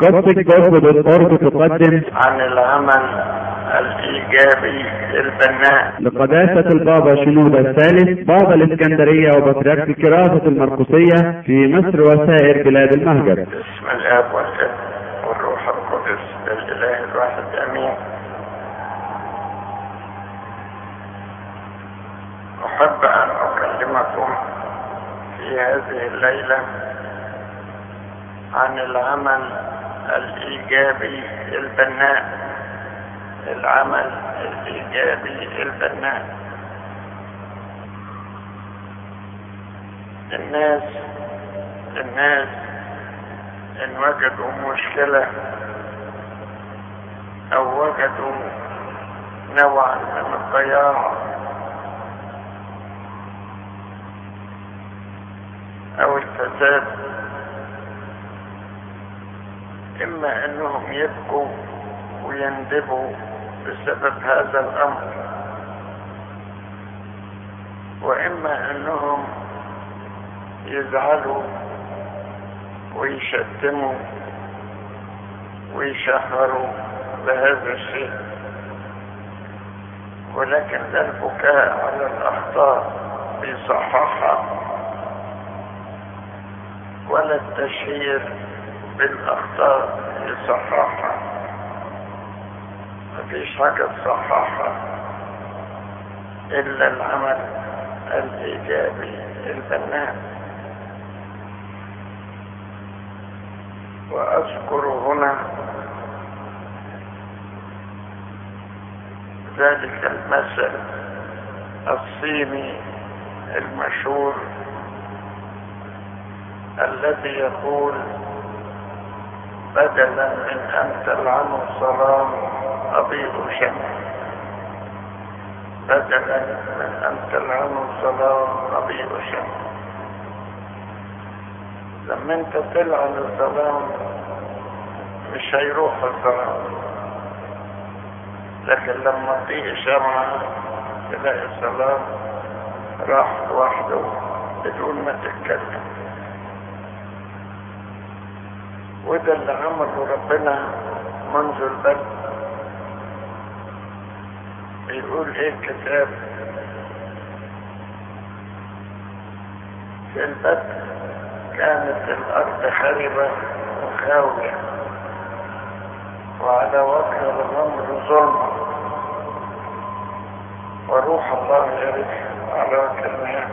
قصة جذب الأرض تقدم عن العمل الإيجابي البناء لقداسة البابا شنودة الثالث بابا الإسكندرية وبطريرك الكراسة المرقسية في مصر وسائر بلاد المهجر باسم الآب والابن والروح القدس الإله الواحد آمين أحب أن أكلمكم في هذه الليلة عن العمل الإيجابي البناء العمل الإيجابي البناء الناس الناس إن وجدوا مشكلة أو وجدوا نوعا من الضياع أو الفساد إما أنهم يبكوا ويندبوا بسبب هذا الأمر وإما أنهم يزعلوا ويشتموا ويشهروا بهذا الشيء ولكن لا البكاء على الأخطاء بيصححها ولا التشهير بالأخطاء يصححها مفيش حاجة تصححها إلا العمل الإيجابي البناء وأذكر هنا ذلك المثل الصيني المشهور الذي يقول بدلا من أن تلعنوا الظلام أضيء شمس بدلا من أن تلعنوا الظلام أضيء شمس لما انت تلعن الظلام مش هيروح الظلام لكن لما تضيء شمعة تلاقي الظلام راح لوحده بدون ما تتكلم وده اللي عمله ربنا منذ البدء بيقول ايه الكتاب في البدء كانت الارض خربة وخاوية وعلى وجه الغمر ظلمة وروح الله يرث على وجه المياه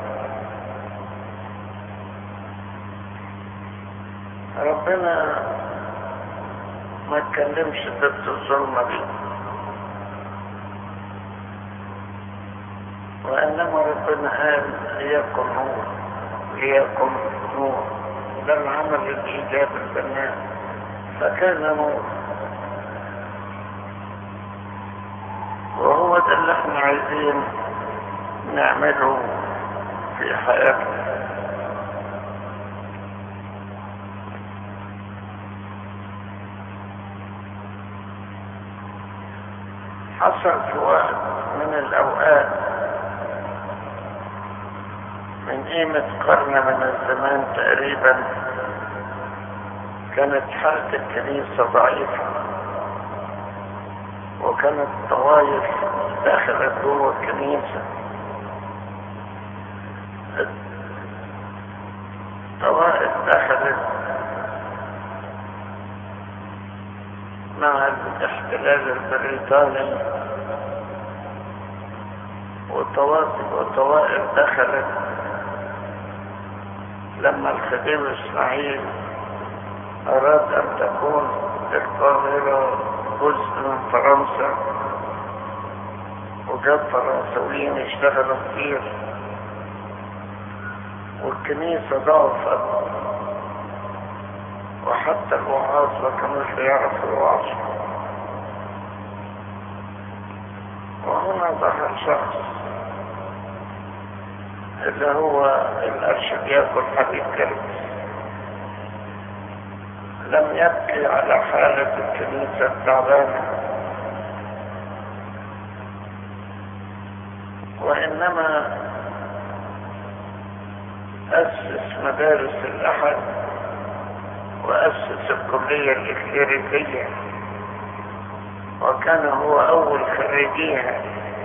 ربنا ما اتكلمش ضد الظلمة دي وإنما ربنا قال ليكن نور ليكن نور ده العمل الإيجابي البناء فكان نور وهو ده اللي احنا عايزين نعمله في حياتنا حصل في وقت من الأوقات من قيمة قرن من الزمان تقريبا كانت حالة الكنيسة ضعيفة وكانت طوائف دخلت جوه الكنيسة طوائف دخلت مع الاحتلال البريطاني وطوائف وطوائف دخلت لما الخديوي اسماعيل اراد ان تكون القاهرة جزء من فرنسا وجاب فرنسويين يشتغلوا كتير والكنيسة ضعفت وحتى الوعاظ ما كانوش بيعرفوا الوعظ وهنا ظهر شخص اللي هو الارشدياكون حبيب كريم لم يبكي على حالة الكنيسة التعبانة وإنما أسس مدارس الأحد وأسس الكلية الإكليريكية وكان هو أول خريجيها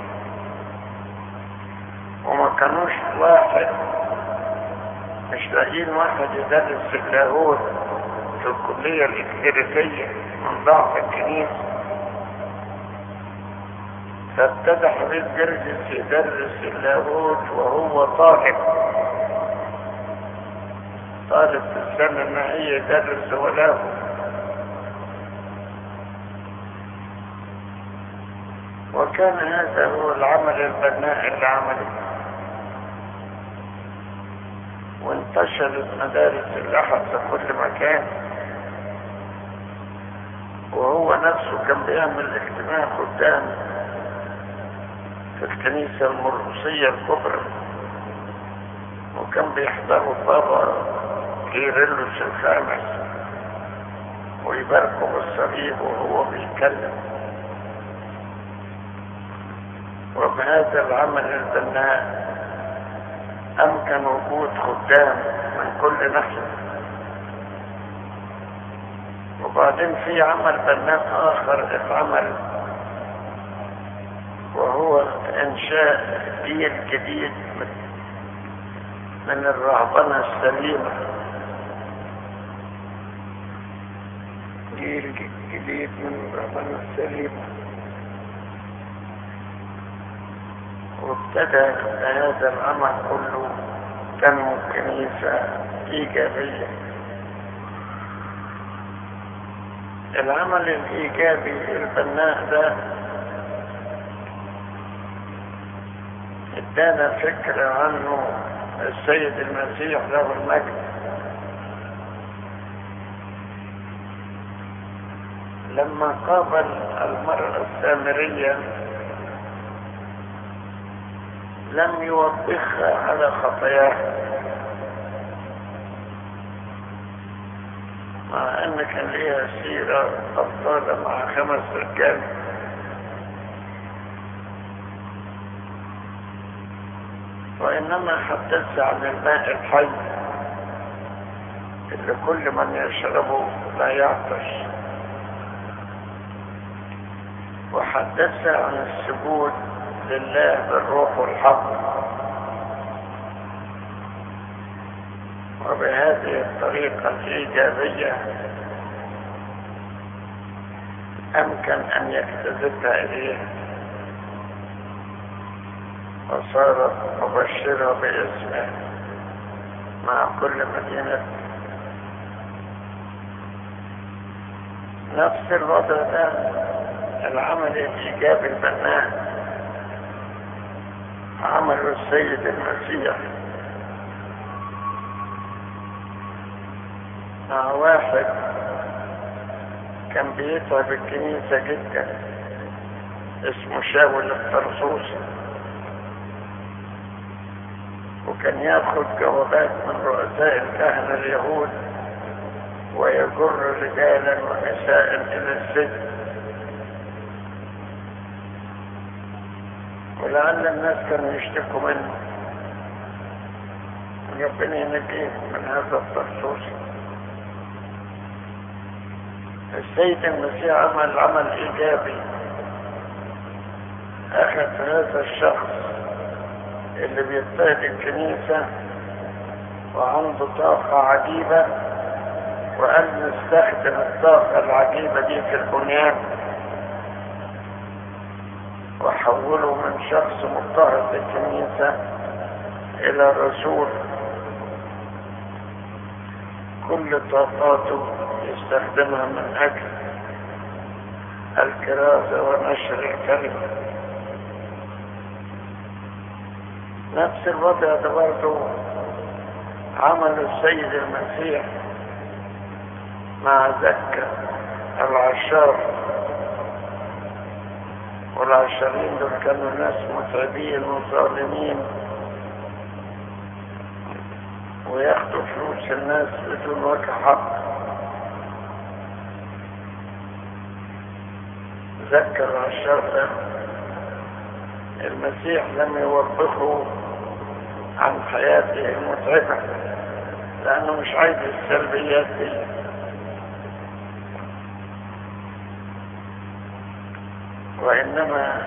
وما كانوش واحد مش لاقيين واحد يدرس اللاهوت في الكلية الإكليريكية من ضعف الكنيسة فابتدى حبيب جرجس يدرس اللاهوت وهو طالب طالب في السنة ما هي يدرس ولاهوت وكان هذا هو العمل البناء اللي عمله وانتشرت مدارس الأحد في كل مكان وهو نفسه كان بيعمل اجتماع قدام في الكنيسة المرقسية الكبرى وكان بيحضروا بابا كيرلس الخامس ويباركوا بالصليب وهو بيتكلم وبهذا العمل البناء أمكن وجود خدام من كل ناحية وبعدين في عمل بناء آخر اتعمل وهو إنشاء جيل جديد من الرهبنة السليمة جيل جديد من الرهبنة السليمة وابتدى هذا العمل كله تنمو كنيسة إيجابية العمل الإيجابي البناء ده ادانا فكرة عنه السيد المسيح له المجد لما قابل المرأة السامرية لم يوبخها على خطاياها مع ان كان ليها سيرة أبطالة مع خمس رجال وإنما حدث عن الماء الحي اللي كل من يشربه لا يعطش وحدث عن السجود لله بالروح والحق وبهذه الطريقة الإيجابية أمكن أن يجتذبها إليه وصارت مبشرة باسمه مع كل مدينة نفس الوضع ده العمل الإيجابي البناء عمله السيد المسيح مع واحد كان بيتعب الكنيسة جدا اسمه شاول الطرسوسي وكان ياخد جوابات من رؤساء الكهنة اليهود ويجر رجالا ونساء إلى السجن ولعل الناس كانوا يشتكوا منه ربنا ينجيه من هذا الطرسوس السيد المسيح عمل عمل ايجابي اخذ هذا الشخص اللي بيضطهد الكنيسة وعنده طاقة عجيبة وقال نستخدم الطاقة العجيبة دي في البنيان وحوله من شخص مضطهد الكنيسة إلى رسول كل طاقاته يستخدمها من أجل الكرازة ونشر الكلمة نفس الوضع ده برضه عمل السيد المسيح مع زكا العشار والعشرين دول كانوا ناس متعبين وظالمين وياخدوا فلوس الناس بدون وجه حق ذكر العشار ده المسيح لم يوبخه عن حياته المتعبة لأنه مش عايز السلبيات دي وإنما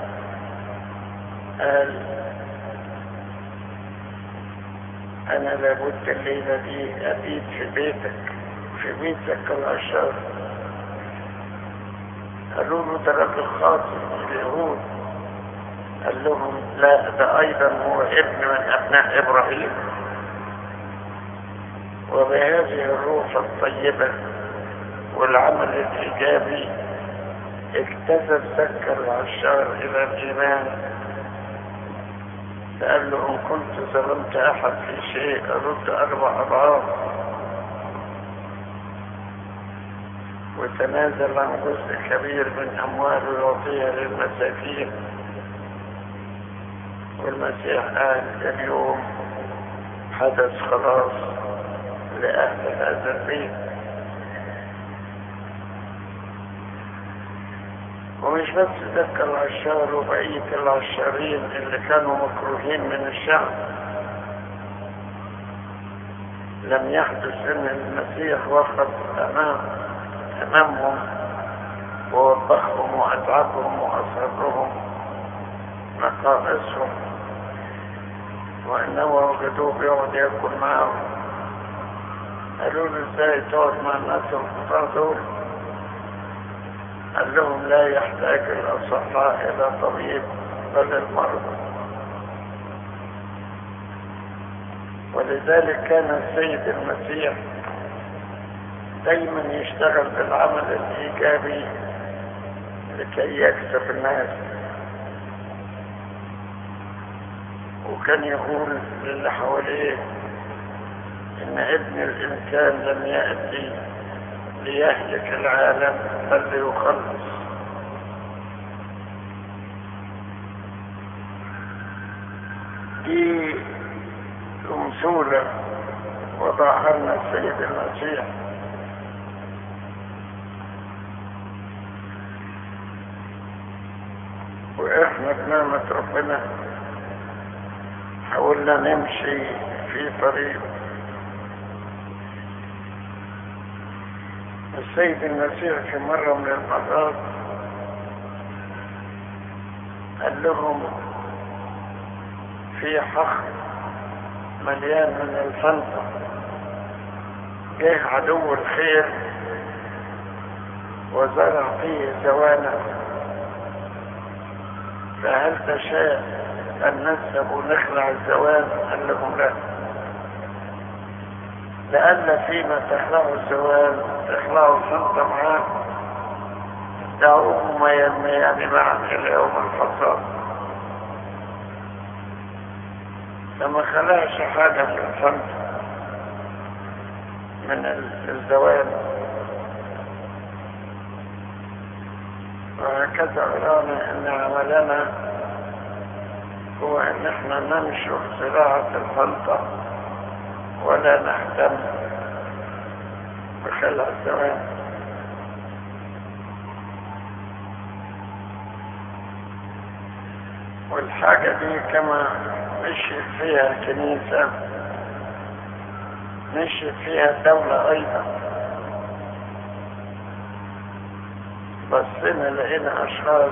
قال أنا لابد الليلة دي أبيت في بيتك في بيتك العشار قالوا له ده راجل خاطئ اليهود قال لهم لا ده أيضا هو ابن من أبناء إبراهيم وبهذه الروح الطيبة والعمل الإيجابي اجتذب سكر العشار إلى الإيمان فقال له إن كنت ظلمت أحد في شيء أرد أربع أضعاف وتنازل عن جزء كبير من أمواله يعطيها للمساكين والمسيح قال اليوم حدث خلاص لأهل هذا البيت ومش بس ذكر العشار وبقية العشارين اللي كانوا مكروهين من الشعب لم يحدث ان المسيح وقف امام امامهم ووبخهم واتعبهم واصرهم نقائصهم وانما وجدوه بيقعد ياكل معاهم قالوا له ازاي تقعد مع الناس الخطاه دول قال لهم لا يحتاج الأصحاء إلى طبيب بل المرضى ولذلك كان السيد المسيح دايما يشتغل بالعمل الإيجابي لكي يكسب الناس وكان يقول للي حواليه إن ابن الإنسان لم يأتي ليهلك العالم بل ليخلص دي أمثولة وضعها لنا السيد المسيح وإحنا بنعمة ربنا حاولنا نمشي في طريق السيد المسيح في مرة من المرات قال لهم في حق مليان من الفنطة جه عدو الخير وزرع فيه زوانا فهل تشاء أن نذهب ونخلع الزوان قال لهم لا لأن فيما تخلعوا الزوال تخلعوا الفنطة معاه دعوهما ينميان معا إلى يوم الحصاد لما خلعش حاجة من الفنطة من الزوال وهكذا أرانا أن عملنا هو أن احنا ننشر زراعة الفنطة ولا نهتم بخلع الزواج والحاجة دي كما مشيت فيها الكنيسة مشيت فيها الدولة أيضا بصينا لقينا أشخاص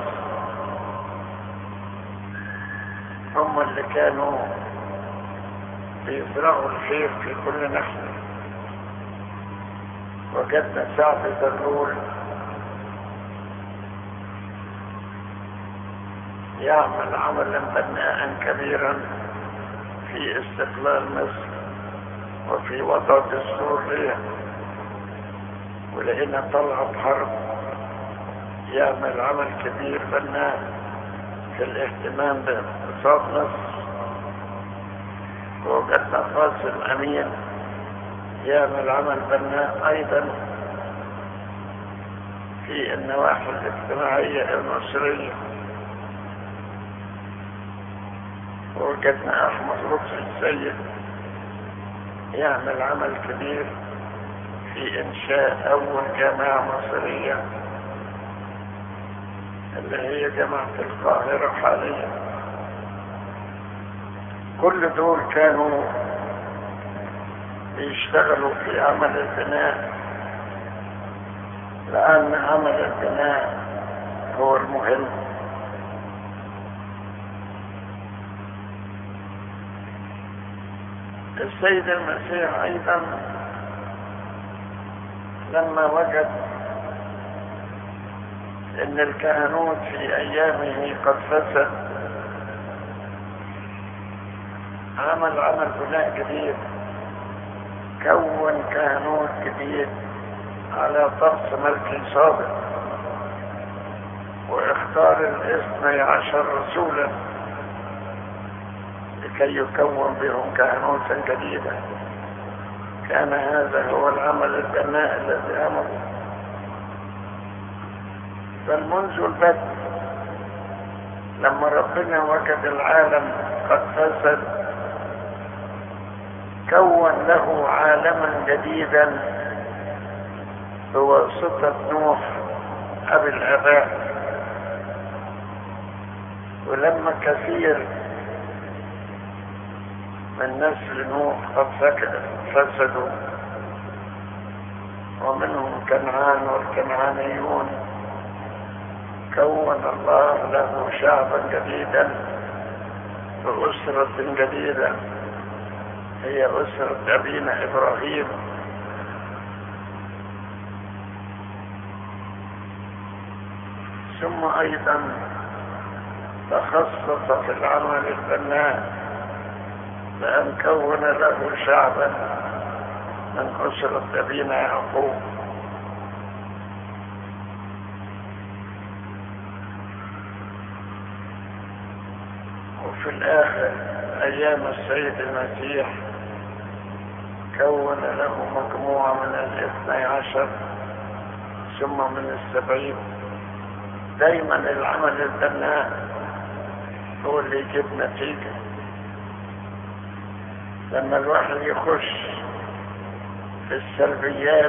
هم اللي كانوا بيزرعوا الخير في كل ناحية وجدنا سعد زرور يعمل عملا بناء كبيرا في استقلال مصر وفي وضع دستور ليها ولقينا طلعت حرب يعمل عمل كبير بناء في الاهتمام باقتصاد مصر وجدنا قاسم امين يعمل عمل بناء ايضا في النواحي الاجتماعية المصرية وجدنا احمد لطفي السيد يعمل عمل كبير في انشاء اول جامعة مصرية اللي هي جامعة القاهرة حاليا كل دول كانوا بيشتغلوا في عمل البناء لأن عمل البناء هو المهم السيد المسيح ايضا لما وجد ان الكهنوت في ايامه قد فسد عمل عمل بناء جديد كون كهنوت جديد على طقس ملكي سابق واختار الاثني عشر رسولا لكي يكون بهم كهنوتا جديدا كان هذا هو العمل البناء الذي عمله بل منذ البدء لما ربنا وجد العالم قد فسد كون له عالما جديدا بواسطة نوح أبي الآباء ولما كثير من نسل نوح قد فسدوا ومنهم كنعان والكنعانيون كون الله له شعبا جديدا وأسرة جديدة هي أسرة أبينا إبراهيم ثم أيضا تخصص في العمل البناء بأن كون له شعبا من أسرة أبينا يعقوب وفي الآخر أيام السيد المسيح كون له مجموعة من الاثني عشر ثم من السبعين دايما العمل البناء هو اللي يجيب نتيجة لما الواحد يخش في السلبيات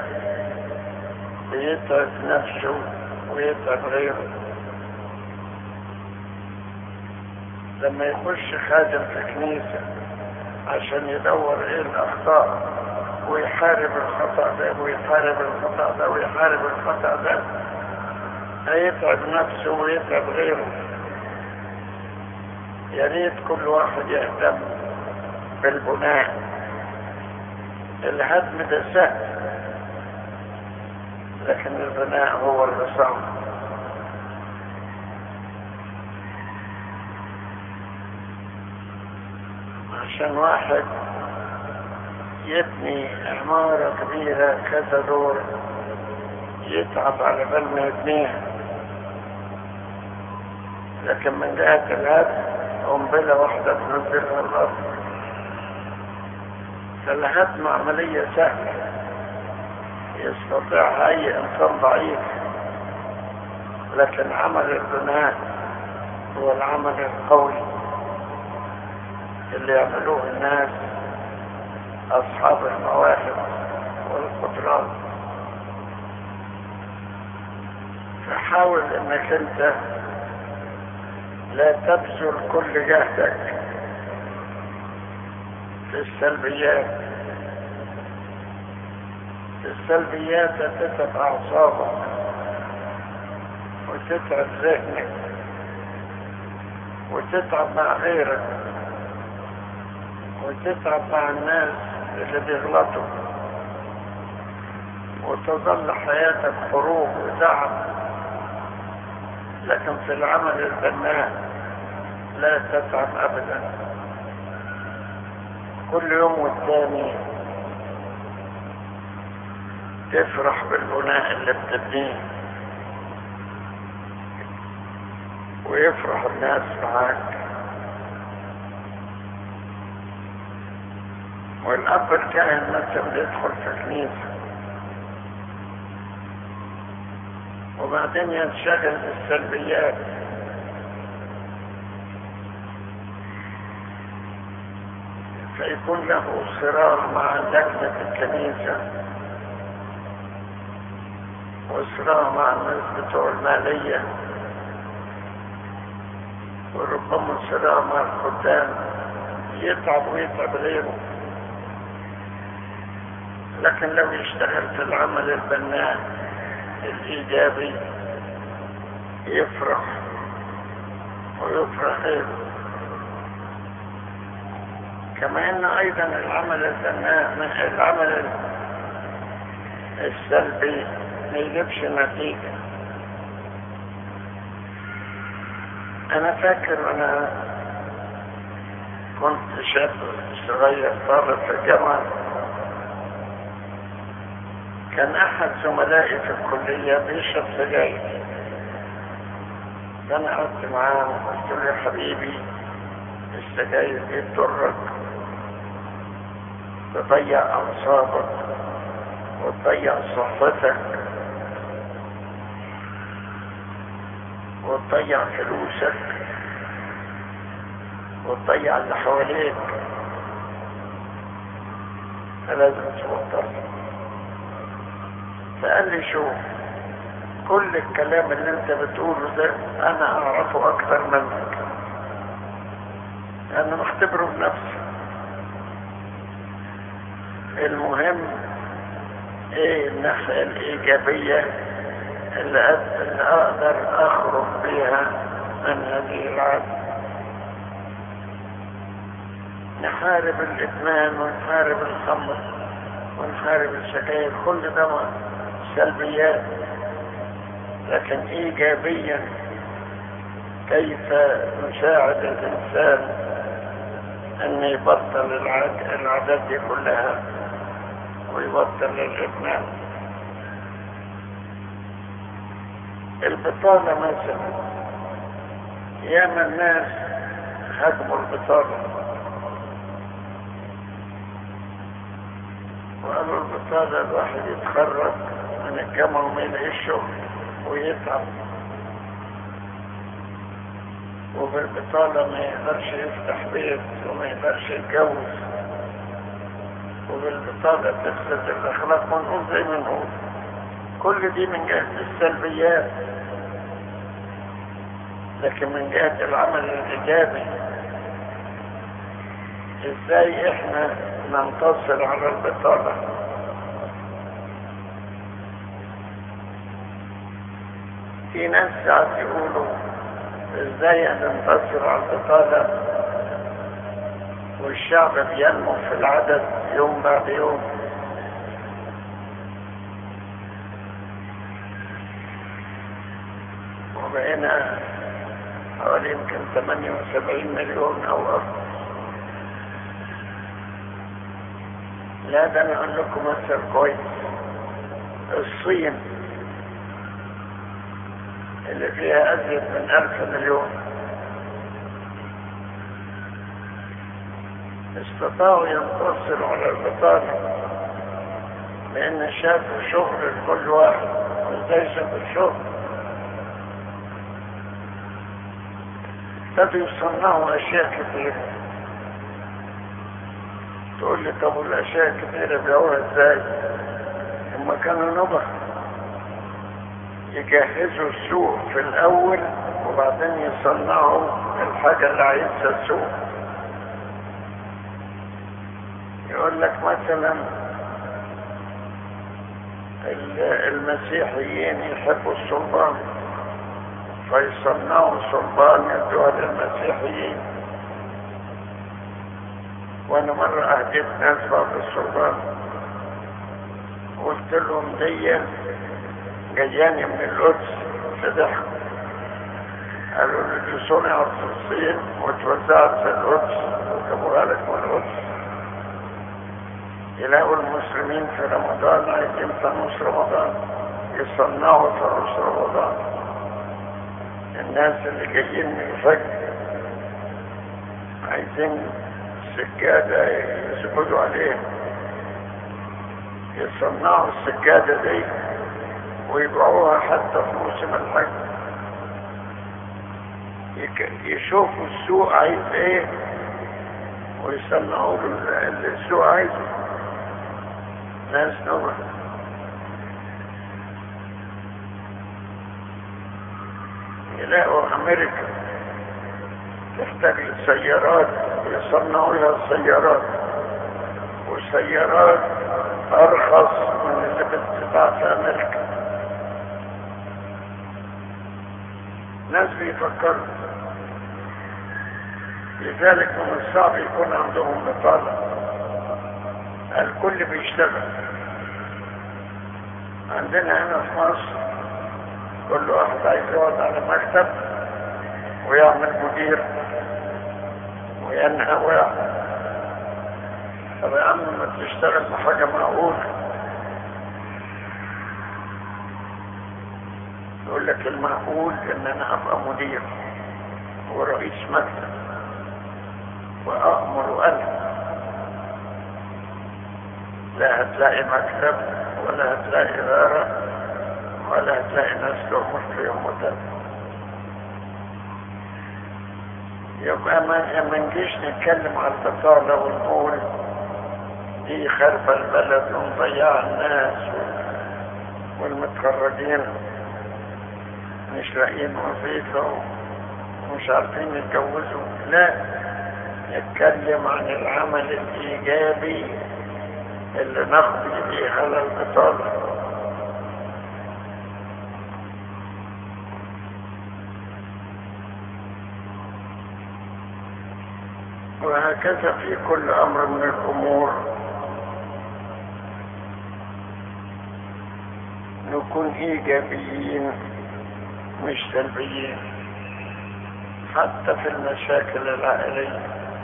بيتعب نفسه ويتعب غيره لما يخش خادم في كنيسة عشان يدور ايه الاخطاء ويحارب الخطأ ده ويحارب الخطأ ده ويحارب الخطأ ده هيتعب نفسه ويتعب غيره يا ريت كل واحد يهتم بالبناء الهدم ده سهل لكن البناء هو اللي صعب عشان واحد يبني عمارة كبيرة كذا دور يتعب على بال ما يبنيها لكن من جهة الهدم قنبلة واحدة تنزلها الأرض فالهدم عملية سهلة يستطيعها أي إنسان ضعيف لكن عمل البناء هو العمل القوي اللي يعملوه الناس أصحاب المواهب والقدرات فحاول انك انت لا تبذل كل جهدك في السلبيات السلبيات تتعب اعصابك وتتعب ذهنك وتتعب مع غيرك وتتعب مع الناس اللي بيغلطوا وتظل حياتك حروب وتعب لكن في العمل البناء لا تتعب ابدا كل يوم والتاني تفرح بالبناء اللي بتبنيه ويفرح الناس معاك والاب الكاهن مثلا يدخل في كنيسه وبعدين ينشغل بالسلبيات فيكون له صراع مع لجنة الكنيسة وصراع مع الناس بتوع المالية وربما صراع مع الخدام يتعب ويتعب غيره لكن لو يشتغل في العمل البناء الإيجابي يفرح ويفرح غيره كما ان ايضا العمل البناء من العمل السلبي ما يجيبش نتيجة انا فاكر انا كنت شاب صغير طالب في الجامعة كان احد زملائي في الكلية بيشرب سجاير فانا قعدت معاه وقلت له يا حبيبي السجاير دي تضرك تضيع اعصابك وتضيع صحتك وتضيع فلوسك وتضيع اللي حواليك فلازم تبطل فقال لي شوف كل الكلام اللي انت بتقوله ده انا اعرفه اكتر منك انا مختبره بنفسي المهم ايه الناحية الايجابية اللي, أد... اللي اقدر اخرج بيها من هذه العادة نحارب الادمان ونحارب الخمر ونحارب السجاير كل ده سلبيات لكن ايجابيا كيف نساعد الانسان ان يبطل العاد العادات دي كلها ويبطل الادمان البطالة مثلا ياما الناس هاجموا البطالة وقالوا البطالة الواحد يتخرج من الجامعة وما يلاقيش شغل ويتعب وبالبطالة ما يقدرش يفتح بيت وما يقدرش يتجوز وبالبطالة تفسد الأخلاق ونقول زي ما نقول كل دي من جهة السلبيات لكن من جهة العمل الإيجابي ازاي احنا ننتصر على البطالة في ناس ساعات يقولوا ازاي هننتصر على البطالة والشعب بينمو في العدد يوم بعد يوم وبقينا حوالي يمكن 78 مليون او اكثر لا ده انا اقول لكم مثل كويس الصين اللي فيها ازيد من الف مليون استطاعوا ينتصروا على البطالة لان شافوا شغل لكل واحد وازاي شافوا الشغل ابتدوا يصنعوا اشياء كثيرة تقول لي طب الاشياء الكثيرة بيعوها ازاي هم كانوا نبخ يجهزوا السوق في الاول وبعدين يصنعوا الحاجة اللي عايزها السوق يقول لك مثلا المسيحيين يحبوا الصلبان فيصنعوا صلبان يدوها للمسيحيين وانا مرة اهديت ناس بعض الصلبان قلت لهم دي جاياني من القدس فضحكوا قالوا لي دي صنعت في الصين واتوزعت في القدس وجابوها لك من القدس يلاقوا المسلمين في رمضان عايزين فانوس رمضان يصنعوا فانوس رمضان الناس اللي جايين من الفجر عايزين سجادة يسجدوا عليها يصنعوا السجادة دي ويبيعوها حتى في موسم الحج يشوفوا السوق عايز ايه ويصنعوا اللي السوق عايزه ناس نوع يلاقوا امريكا تحتاج للسيارات ويصنعوا لها السيارات والسيارات ارخص من اللي بتتباع في امريكا ناس بيفكروا لذلك من الصعب يكون عندهم بطالة الكل بيشتغل عندنا هنا في مصر كل واحد عايز يقعد على مكتب ويعمل مدير وينهى ويعمل طب يا عم ما تشتغل بحاجة معقولة يقول لك المعقول ان انا ابقى مدير ورئيس مكتب وأأمر أنا لا هتلاقي مكتب ولا هتلاقي إدارة ولا هتلاقي ناس لهم في يوم وتاني يبقى ما ما نجيش نتكلم على البطالة ونقول دي خربة البلد ومضيعة الناس والمتخرجين مش لاقيين وظيفة ومش عارفين يتجوزوا لا نتكلم عن العمل الإيجابي اللي نقضي به على البطالة وهكذا في كل أمر من الأمور نكون إيجابيين مش سلبيين حتى في المشاكل العائلية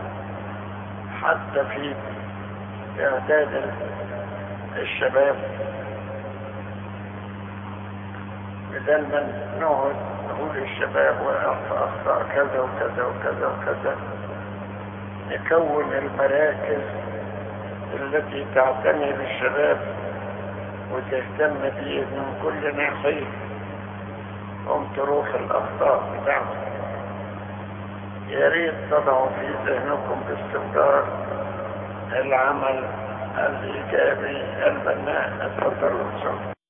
حتى في إعداد الشباب بدل ما نقعد نقول الشباب وقع أخطاء كذا وكذا وكذا وكذا نكون المراكز التي تعتني بالشباب وتهتم بيه من كل ناحية هم تروح الأخطاء بتاعهم يا ريت تضعوا في ذهنكم باستمرار العمل الإيجابي البناء اتفضلوا